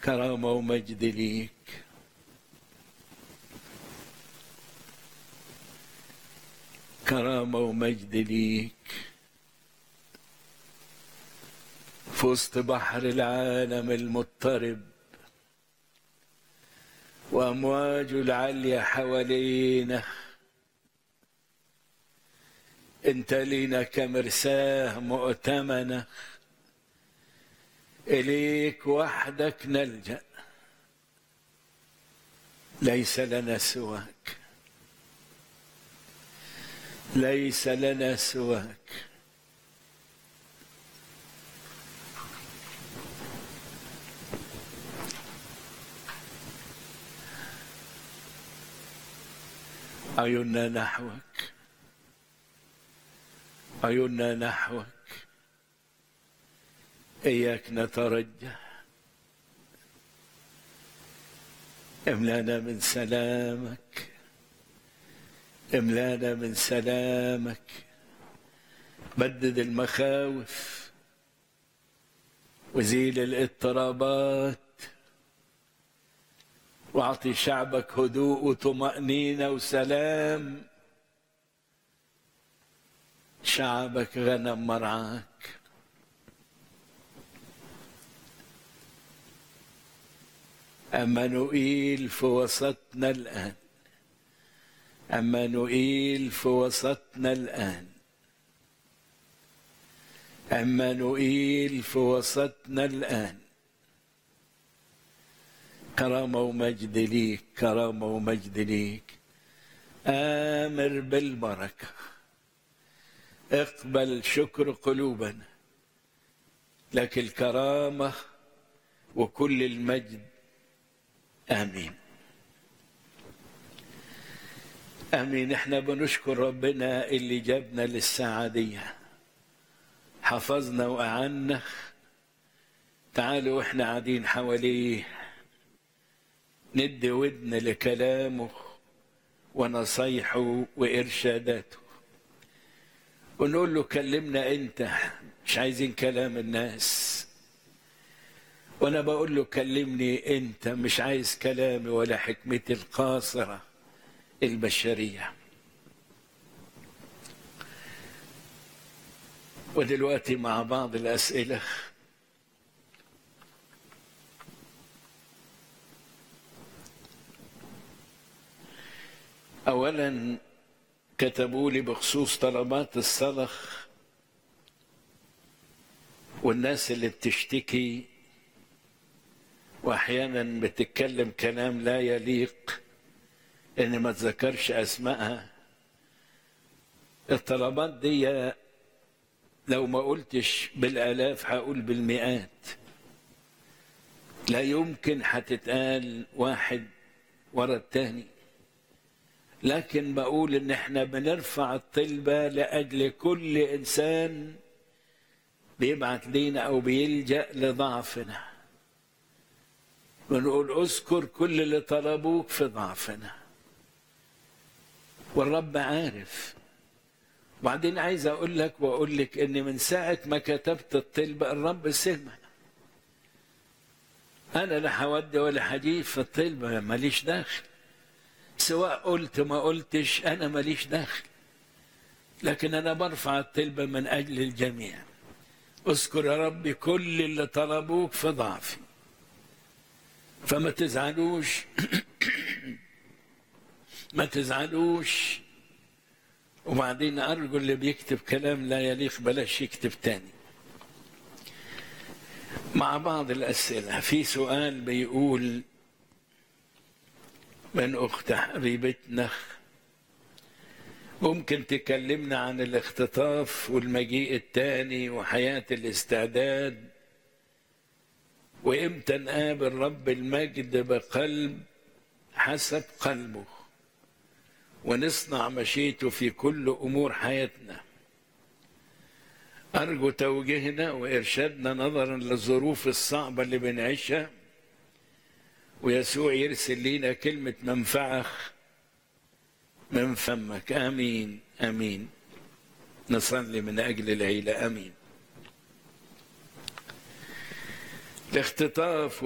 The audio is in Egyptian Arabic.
كرامة ومجد ليك كرامة ومجد ليك في وسط بحر العالم المضطرب وأمواجه العالية حوالينا انت لينا كمرساه مؤتمنة إليك وحدك نلجأ ليس لنا سواك ليس لنا سواك عيوننا نحوك عيوننا نحوك إياك نترجى املانا من سلامك املانا من سلامك بدد المخاوف وزيل الاضطرابات واعطي شعبك هدوء وطمأنينة وسلام شعبك غنم مرعاك أمانوئيل في وسطنا الآن أمانوئيل في وسطنا الآن أمانوئيل في وسطنا الآن كرامة ومجد ليك كرامة ومجد ليك آمر بالبركة اقبل شكر قلوبنا لك الكرامة وكل المجد آمين آمين احنا بنشكر ربنا اللي جابنا للساعة دي حفظنا وأعنا تعالوا واحنا قاعدين حواليه ندي ودن لكلامه ونصايحه وإرشاداته ونقول له كلمنا أنت مش عايزين كلام الناس وانا بقول له كلمني انت مش عايز كلامي ولا حكمتي القاصره البشريه ودلوقتي مع بعض الاسئله اولا كتبوا لي بخصوص طلبات الصلاه والناس اللي بتشتكي واحيانا بتتكلم كلام لا يليق ان ما تذكرش اسمائها الطلبات دي لو ما قلتش بالالاف هقول بالمئات لا يمكن هتتقال واحد ورا التاني لكن بقول ان احنا بنرفع الطلبه لاجل كل انسان بيبعت لينا او بيلجا لضعفنا ونقول اذكر كل اللي طلبوك في ضعفنا والرب عارف وبعدين عايز اقول لك واقول لك ان من ساعه ما كتبت الطلبه الرب سمع انا لا هودي ولا هجيب في الطلبه ماليش داخل سواء قلت ما قلتش انا ماليش داخل لكن انا برفع الطلبه من اجل الجميع اذكر يا ربي كل اللي طلبوك في ضعفي فما تزعلوش ما تزعلوش وبعدين أرجو اللي بيكتب كلام لا يليق بلاش يكتب تاني مع بعض الأسئلة في سؤال بيقول من أخت حبيبتنا ممكن تكلمنا عن الاختطاف والمجيء التاني وحياة الاستعداد وامتى نقابل رب المجد بقلب حسب قلبه ونصنع مشيته في كل امور حياتنا ارجو توجيهنا وارشادنا نظرا للظروف الصعبه اللي بنعيشها ويسوع يرسل لينا كلمه منفعه من فمك امين امين نصلي من اجل العيله امين الاختطاف